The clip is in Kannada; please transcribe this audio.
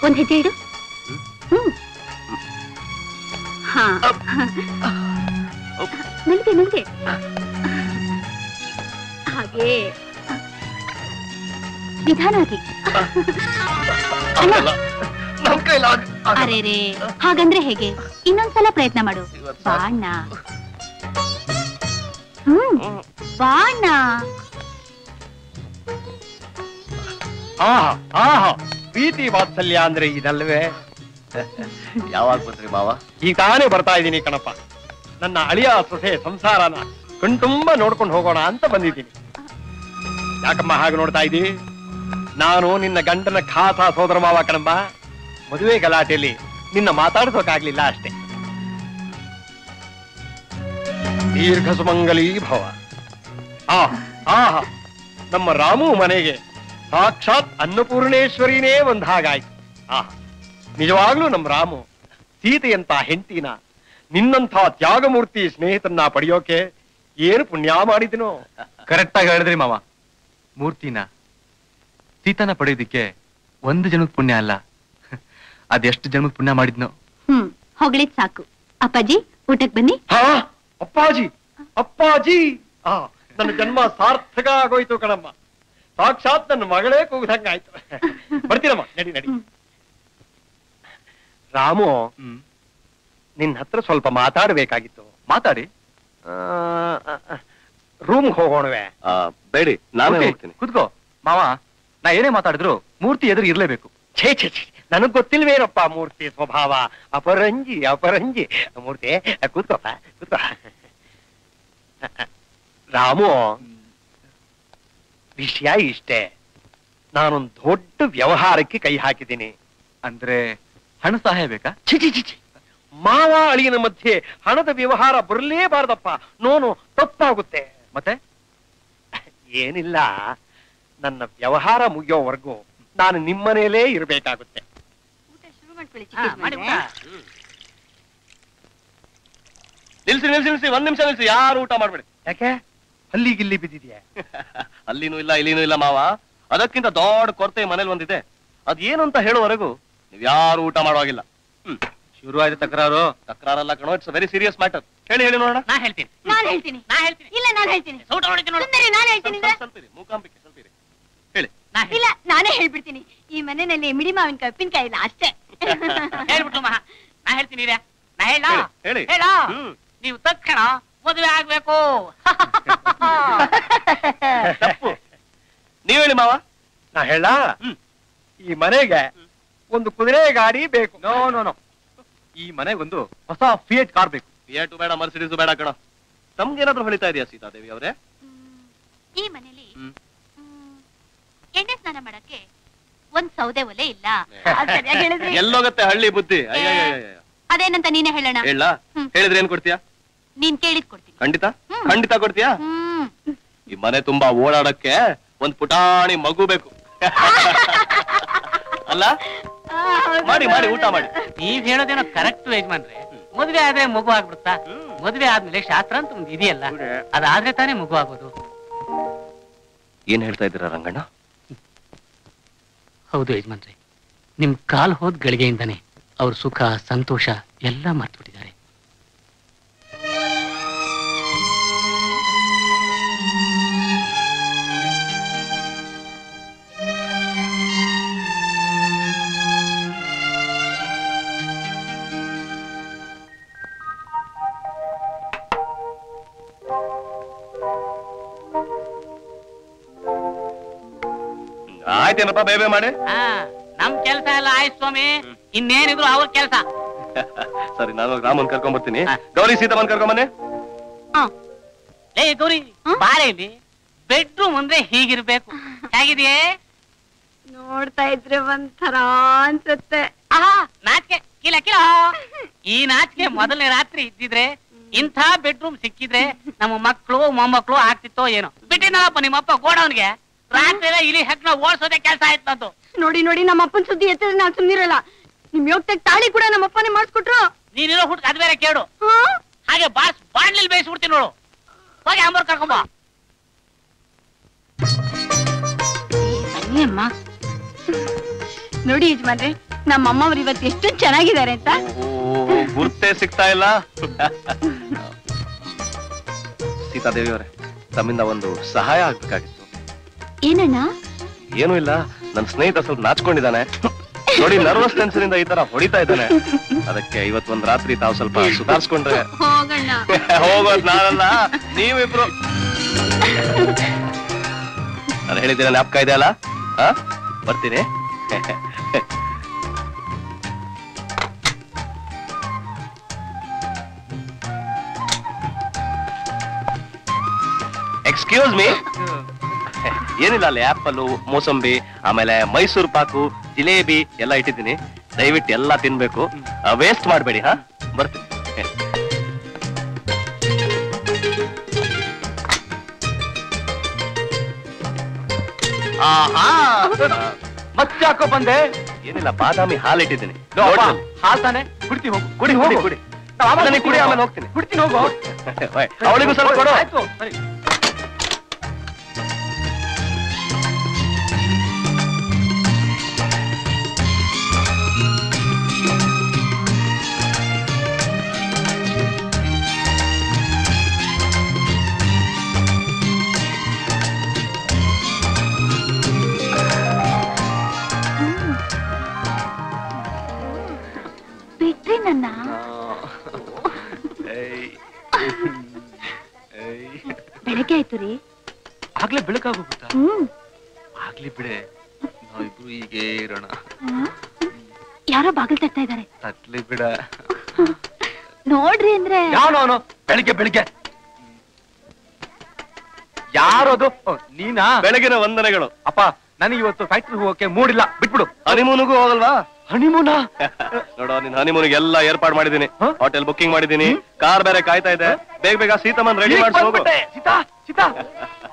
ಒಂದ್ ಹೆಜ್ಜೆ ಇಡು ಹ್ಮ್ ಹಾ ನಿಲ್ಗೆ ನಿಲ್ಗೆ ಹಾಗೆ ನಿಧಾನಾಗಿ ಆಗಲ್ಲ. ನಮ್ ಕೈಲಿ ಆಗ- ಆಗಲ್ಲ. ಅರೆ ರೇ ಹಾಗಂದ್ರೆ ಹೇಗೆ ಇನ್ನೊಂದ್ಸಲ ಪ್ರಯತ್ನ ಮಾಡು ಇವತ್ತು ಸಾಕು. ಬಾಣ ಹ್ಮ್ ಬಾಣ ಆಹಾ ಆಹಾ ಪ್ರೀತಿ ವಾತ್ಸಲ್ಯ ಅಂದ್ರೆ ಇದಲ್ವೇ ಯಾವಾಗ ಬಂದ್ರಿ ಮಾವ ಈಗ ತಾನೇ ಬರ್ತಾ ಇದ್ದೀನಿ ಕಣಪ್ಪ ನನ್ನ ಅಳಿಯ ಸೊಸೆ ಸಂಸಾರನ ಕಣ್ತುಂಬ ನೋಡ್ಕೊಂಡು ಹೋಗೋಣ ಅಂತ ಬಂದಿದ್ದೀನಿ ಯಾಕಮ್ಮ ಹಾಗೆ ನೋಡ್ತಾ ಇದ್ದೀ ನಾನು ನಿನ್ನ ಗಂಡನ ಖಾಸ ಸೋದರ ಮಾವ ಕಣಮ್ಮ ಮದುವೆ ಗಲಾಟೆಯಲ್ಲಿ ನಿನ್ನ ಮಾತಾಡ್ಸೋಕಾಗ್ಲಿಲ್ಲ ಅಷ್ಟೇ ದೀರ್ಘ ಸುಮಂಗಲೀ ಭವ ಆ ಆಹಾ ನಮ್ಮ ರಾಮು ಮನೆಗೆ ಸಾಕ್ಷಾತ್ ಅನ್ನಪೂರ್ಣೇಶ್ವರಿನೇ ಒಂದ್ ಹಾಗಾಯ್ತು ಆಹಾ ನಿಜವಾಗ್ಲೂ ನಮ್ಮ ರಾಮು ಸೀತೆಯಂತ ಹೆಂಡತಿನ ನಿನ್ನಂಥ ತ್ಯಾಗಮೂರ್ತಿ ಸ್ನೇಹಿತನ್ನ ಪಡೆಯೋಕೆ ಏನು ಪುಣ್ಯ ಮಾಡಿದನೋ ಕರೆಕ್ಟ್ ಆಗಿ ಹೇಳಿದ್ರಿ ಮಾವ ಮೂರ್ತಿನ ಸೀತಾನ ಪಡೆಯೋದಿಕ್ಕೆ ಒಂದು ಜನ್ಮದ ಪುಣ್ಯ ಅಲ್ಲ ಅದೆಷ್ಟು ಜನ್ಮದ ಪುಣ್ಯ ಮಾಡಿದ್ನೋ ಹ್ಮ್ ಹೊಗಳಿದ್ ಸಾಕು ಅಪ್ಪಾಜಿ ಊಟಕ್ ಬನ್ನಿ ಹಾ ಅಪ್ಪಾಜಿ ಅಪ್ಪಾಜಿ ಆ ನನ್ನ ಜನ್ಮ ಸಾರ್ಥಕ ಆಗೋಯ್ತು ಕಣಮ್ಮ ಸಾಕ್ಷಾತ್ ನನ್ನ ಮಗಳೇ ಕೂಗ್ದಂಗಾಯ್ತು ಬರ್ತೀನಮ್ಮ ನಡಿ ನಡಿ ರಾಮು ಹ್ಮ್ ನಿನ್ನ ಹತ್ರ ಸ್ವಲ್ಪ ಮಾತಾಡ್ಬೇಕಾಗಿತ್ತು ಮಾತಾಡಿ ರೂಮ್ ಹೋಗೋಣವೆ ಆ, ಬೇಡಿ ನಾನೇ ಮೂರ್ತಿ, ಹೋಗ್ತೀನಿ ಕೂತ್ಕೋ ಮಾವ ನಾ ಏನೇ ಮಾತಾಡಿದ್ರು ಮೂರ್ತಿ ಎದುರು ಇರ್ಲೇಬೇಕು ಛೇ ಛೇ ಛೇ ನನಗ್ ಗೊತ್ತಿಲ್ವೇನಪ್ಪ ಮೂರ್ತಿ ಸ್ವಭಾವ ಅಪರಂಜಿ ಅಪರಂಜಿ ಮೂರ್ತಿ ಕೂತ್ಕೋಪ್ಪ ಕೂತ್ಕೋ ರಾಮು ವಿಷಯ ಇಷ್ಟೇ ನಾನೊಂದು ದೊಡ್ಡ ವ್ಯವಹಾರಕ್ಕೆ ಕೈ ಹಾಕಿದ್ದೀನಿ ಅಂದ್ರೆ ಹಣ ಸಹಾಯ ಬೇಕಾ ಛಿ ಛಿ ಛಿ ಛಿ. ಮಾವ ಅಳಿಯನ ಮಧ್ಯೆ ಹಣದ ವ್ಯವಹಾರ ಬರಲೇಬಾರ್ದಪ್ಪ ನೋನು ತಪ್ಪಾಗುತ್ತೆ ಮತ್ತೆ ಏನಿಲ್ಲ ನನ್ನ ವ್ಯವಹಾರ ಮುಗಿಯೋವರೆಗೂ ನಾನು ನಿಮ್ಮನೇಲೇ ಇರಬೇಕಾಗುತ್ತೆ ನಿಲ್ಸಿ ನಿಲ್ಸಿ ನಿಲ್ಸಿ ಒಂದ್ ನಿಮಿಷ ನಿಲ್ಸಿ ಯಾರು ಊಟ ಮಾಡ್ಬೇಡಿ ಯಾಕೆ ಅಲ್ಲಿ ಗಿಲ್ಲಿ ಬಿದ್ದಿದ್ಯಾ ಅಲ್ಲಿನೂ ಇಲ್ಲ ಇಲ್ಲಿನೂ ಇಲ್ಲ ಮಾವ ಅದಕ್ಕಿಂತ ದೊಡ್ಡ ಕೊರತೆ ಮನೇಲಿ ಒಂದಿದೆ ಅದ್ ಏನು ಅಂತ ಹೇಳುವವರೆಗೂ ನೀವ್ ಯಾರು ಊಟ ಮಾಡುವಾಗಿಲ್ಲ ಹ್ಮ್ ಶುರು ಆಯ್ತು ತಕರಾರು ತಕರಾರಲ್ಲ ಕಣೋ ಇಟ್ಸ್ ವೆರಿ ಸೀರಿಯಸ್ ಮ್ಯಾಟರ್ ಹೇಳಿ ಹೇಳಿ ನೋಡೋಣ ನಾ ಹೇಳ್ತೀನಿ ನಾನ್ ಹೇಳ್ತೀನಿ ನಾ ಹೇಳ್ತೀನಿ ಇಲ್ಲ ನಾನ್ ಹೇಳ್ತೀನಿ ಸೌಟ ಹೊಡಿತೀನಿ ನೋಡು ಸುಂದರಿ ನಾನ್ ಹೇಳ್ತೀನಿ ಸ್ವಲ್ಪ ಸ್ವಲ್ಪ ಇರಿ, ಮೂಕಾಂಬಿಕೆ ಸ್ವಲ್ಪ ಇರಿ ಹೇಳಿ ನಾ ಹೇಳ್ತೀನಿ. ಇಲ್ಲ ನಾನೇ ಹೇಳ್ಬಿಡ್ತೀನಿ ಈ ಮನೆಯಲ್ಲಿ ಮಿಡಿ ಮಾವಿನಕಾಯಿ ಉಪ್ಪಿನಕಾಯಿ ಇಲ್ಲ ಅಷ್ಟೇ ಹೇಳ್ಬಿಟ್ರು ಮಹಾ ನಾ ಹೇಳ್ತೀನಿ ಇರ್ಯಾ. ನಾ ಹೇಳ ಹೇಳಿ, ಹೇಳಿ. ಹೇಳ ಹ್ಮ್. ನೀವು ತಕ್ಷಣ ಮದುವೆ ಆಗ್ಬೇಕು ತಪ್ಪು ನೀವ್ ಹೇಳಿ ಮಾವ ನಾ ಹೇಳ ಹ್ಮ್. ಈ ಮನೆಗೆ ಒಂದು ಕುದುರೆ ಗಾಡಿ ಬೇಕು ನೋ ನೋ ನೋ ಈ ಮನೆಗೊಂದು ಹೊಸ ಫಿಯೇಟ್ ಕಾರ್ ಬೇಕು ಏಟು ಬೇಡ ಮರ್ಸಿಡೀಸ್ ಬೇಡ ಕಣ ತಮ್ಗೇನಾದ್ರೂ ಹೊಳಿತಾ ಇದೆಯಾ ಸೀತಾದೇವಿ ಅವರೇ ಈ ಮನೇಲಿ ಹ್ಮ್. ಮ್, ಎಣ್ಣೆ ಸ್ನಾನ ಮಾಡಕ್ಕೆ ಒಂದ್ ಸೌದೆ ಒಲೆ ಇಲ್ಲ ಅದ್ ಸರಿಯಾಗ್ ಹೇಳಿದ್ರಿ. ಎಲ್ಲೋಗತ್ತೆ ಹಳ್ಳಿ ಬುದ್ಧಿ ಅಯ್ಯಯ್ಯಯ್ಯಯ್ಯ. ಅದೇನಂತ ನೀನೇ ಹೇಳೋಣ ಹೇಳ ಹ್ಮ್. ಹೇಳಿದ್ರೆ ಏನ್ ಕೊಡ್ತೀಯಾ ನೀನ್ ಕೇಳಿದ್ ಕೊಡ್ತೀನಿ ಖಂಡಿತ ಹ್ಮ್. ಖಂಡಿತ ಕೊಡ್ತೀಯಾ ಹ್ಮ್ ಈ ಮನೆ ತುಂಬಾ ಓಡಾಡಕ್ಕೆ ಒಂದ್ ಪುಟಾಣಿ ಮಗು ಬೇಕು ಅಲ್ಲ ಆ, ಹೌದು. ಮಾಡಿ ಮಾಡಿ ಊಟ ಮಾಡಿ ನೀವ್ ಹೇಳೋದೇನೋ ಕರೆಕ್ಟ್ ಯಜಮಾನ್ರೆ ಮದುವೆ ಆದ್ರೆ ಮಗು ಆಗ್ಬಿಡುತ್ತಾ ಮದುವೆ ಆದ್ಮೇಲೆ ಶಾಸ್ತ್ರ ಅಂತ ಒಂದು ಇದೆಯಲ್ಲ ಅದಾದ್ರೆ ತಾನೇ ಮಗು ಆಗೋದು ಏನ್ ಹೇಳ್ತಾ ಇದ್ದೀರಾ ರಂಗಣ್ಣ ಹೌದು ಯಜಮಾನ್ರೆ ನಿಮ್ ಕಾಲ್ ಹೋದ್ ಗಳಿಗೆಯಿಂದಾನೆ ಅವ್ರ ಸುಖ ಸಂತೋಷ ಎಲ್ಲ ಮರ್ತು ಬಿಟ್ಟಿದ್ದಾರೆ ಆಯ್ತೇನಪ್ಪ ಬೇಬೆ ಮಾಡಿ ಹಾ ನಮ್ ಕೆಲ್ಸ ಎಲ್ಲ ಆಯ್ತು ಸ್ವಾಮಿ ಇನ್ನೇನಿದ್ರು ಅವ್ರ ಕೆಲ್ಸ ಸರಿ ನಾನು ರಾಮನ್ ಕರ್ಕೊಂಡ್ ಬರ್ತೀನಿ ಹಾ. ಗೌರಿ ಸೀತಮ್ಮನ್ ಕರ್ಕೊಂಬನ್ನಿ ಲೇ ಗೌರಿ ಹ್ಮ್? ಬಾರೆ ಇಲ್ಲಿ ಬೆಡ್ರೂಮ್ ಅಂದ್ರೆ ಹೀಗಿರ್ಬೇಕು ಹೇಗಿದೆಯೇ ನೋಡ್ತಾ ಇದ್ರೆ ಒಂಥರ ಅನ್ಸುತ್ತೆ ಆಹಾ ನಾಚಿಕೆ ಕಿಲ ಕಿಲ ಈ ನಾಚಿಕೆ ಮೊದಲನೇ ರಾತ್ರಿ ಇದ್ದಿದ್ರೆ ಇಂಥ ಬೆಡ್ರೂಮ್ ಸಿಕ್ಕಿದ್ರೆ ನಮ್ಮ ಮಕ್ಕಳು ಮೊಮ್ಮಕ್ಕಳು ಆಗ್ತಿತ್ತೋ ಏನೋ ಬಿಟ್ಟಿನಲ್ಲಪ್ಪ ನಿಮ್ಮಪ್ಪ ಗೋಡವನ್ಗೆ ರಾತ್ರಿ ಎಲ್ಲ ಇಲಿ ಹೆಗ್ನ ಓಡಿಸೋದೇ ಕೆಲಸ ಆಯ್ತು ನಂದು ನೋಡಿ ನೋಡಿ ನಮ್ಮ ಅಪ್ಪನ ಸುದ್ದಿ ಎತ್ತಿದ್ರೆ ನಾನ್ ಸುಮ್ನಿರಲ್ಲ ನಿಮ್ ಯೋಗ್ತಾಗ ತಾಳಿ ಕೂಡ ನಮ್ಮ ಅಪ್ಪನೇ ಮಾಡಿಸ್ಕೊಟ್ರು ನೀನಿರೋ ಹುಡುಗ ಅದ್ ಬೇರೆ ಕೇಳು ಹಾಗೆ ಬಾಸ್ ಬಾಣ್ಲಿಲ್ ಬೇಯಿಸ್ಬಿಡ್ತೀನಿ ನೋಡು ಹೋಗಿ ಅಂಬರ್ ಕರ್ಕೊಂಬ ನೋಡಿ ಯಜಮಾನ್ರೆ ನಮ್ಮಮ್ಮವ್ರು ಇವತ್ತು ಎಷ್ಟು ಚೆನ್ನಾಗಿದ್ದಾರೆ ಅಂತ ಓ, ಗುರ್ತೇ ಸಿಗ್ತಾ ಇಲ್ಲ ಸೀತಾದೇವಿ ಅವರೇ ತಮ್ಮಿಂದ ಒಂದು ಸಹಾಯ ಆಗ್ಬೇಕಾಗಿತ್ತು ಏನಣ್ಣ ಏನೂ ಇಲ್ಲ ನನ್ನ ಸ್ನೇಹಿತ ಸ್ವಲ್ಪ ನಾಚ್ಕೊಂಡಿದ್ದಾನೆ ನೋಡಿ ನರ್ವಸ್ ಟೆನ್ಷನ್ ಇಂದ ಈ ತರ ಹೊಡಿತಾ ಇದ್ದಾನೆ ಅದಕ್ಕೆ ಇವತ್ತು ಒಂದ್ ರಾತ್ರಿ ತಾವು ಸ್ವಲ್ಪ ಸುಧಾರಿಸ್ಕೊಂಡ್ರೆ ಹೋಗಣ್ಣ ಹೋಗೋದ್ ನಾನಲ್ಲ ನೀವಿಬ್ರು ನಾನು ಹೇಳಿದ್ದೀರ ಜ್ಞಾಪಕ ಇದೆ ಅಲ್ಲ ಆ? ಬರ್ತೀನಿ ಎಕ್ಸ್ಕ್ಯೂಸ್ ಮೀ ಏನಿಲ್ಲ ಅಲ್ಲಿ ಆಪಲ್ ಮೋಸಂಬಿ ಆಮೇಲೆ ಮೈಸೂರು ಪಾಕು ಜಿಲೇಬಿ ಎಲ್ಲ ಇಟ್ಟಿದ್ದೀನಿ ದಯವಿಟ್ಟು ಎಲ್ಲ ತಿನ್ಬೇಕು ವೇಸ್ಟ್ ಮಾಡಬೇಡಿ ಹಾ ಬರ್ತೀನಿ ಆಹಾ ಮತ್ತೆ ಯಾಕೋ ಬಂದೆ ಏನಿಲ್ಲ ಬಾದಾಮಿ ಹಾಲು ಇಟ್ಟಿದ್ದೀನಿ ಲೋ, ಅಪ್ಪ, ಹೋಟೆಲ್. ಹಾಲ್ ತಾನೆ ಕುಡ್ತಿ ಹೋಗು ಕುಡಿ ಕುಡಿ ಕುಡಿ ನನಗೆ ಕುಡಿ ಆಮೇಲೆ ಹೋಗ್ತೀನಿ ಕುಡ್ತೀನಿ ಹೋಗು ಓಯ್, ಅವಳಿಗೂ ಸ್ವಲ್ಪ ಕೊಡು ಆಯ್ತು ಸರಿ ಬಿಟ್ರಿ ನನ್ನ ಏಯ್. ಏಯ್. ಬೆಳಗ್ಗೆ ಆಯ್ತು ರೀ ಆಗ್ಲೇ ಬೆಳಕಾಗೋಗುತ್ತಾ ಹ್ಮ್ ಆಗ್ಲಿ ಬಿಡೆ ನಾವಿಬ್ರು ಹೀಗೆ ಇರೋಣ ಹ್ಮ್. ಯಾರೋ ಬಾಗಿಲ್ ತಟ್ತಾ ಇದಾರೆ ತಟ್ಲಿ ಬಿಡ ನೋಡ್ರಿ ಅಂದ್ರೆ ಯಾವನು ಅವನು ಬೆಳಿಗ್ಗೆ ಬೆಳಿಗ್ಗೆ ಯಾರದು ಓ, ನೀನಾ ಬೆಳಗಿನ ವಂದನೆಗಳು ಅಪ್ಪ ನನಗೆ ಇವತ್ತು ಫ್ಯಾಕ್ಟ್ರಿ ಹೋಗಕ್ಕೆ ಮೂಡಿಲ್ಲ ಬಿಟ್ಬಿಡು ಹನಿಮೂನಿಗೂ ಹೋಗಲ್ವಾ ಹನಿಮೂನ ನೋಡೋ ನಿನ್ ಹನಿಮೂನಿಗೆ ಎಲ್ಲ ಏರ್ಪಾಡು ಮಾಡಿದ್ದೀನಿ ಹ? ಹೋಟೆಲ್ ಬುಕ್ಕಿಂಗ್ ಮಾಡಿದ್ದೀನಿ ಕಾರ್ ಬೇರೆ ಕಾಯ್ತಾ ಇದೆ ಬೇಗ ಬೇಗ ಸೀತಮ್ಮನ್ ರೆಡಿ ಮಾಡಿಸಿ ಹೋಗು ಸೀತಾ ಸೀತಾ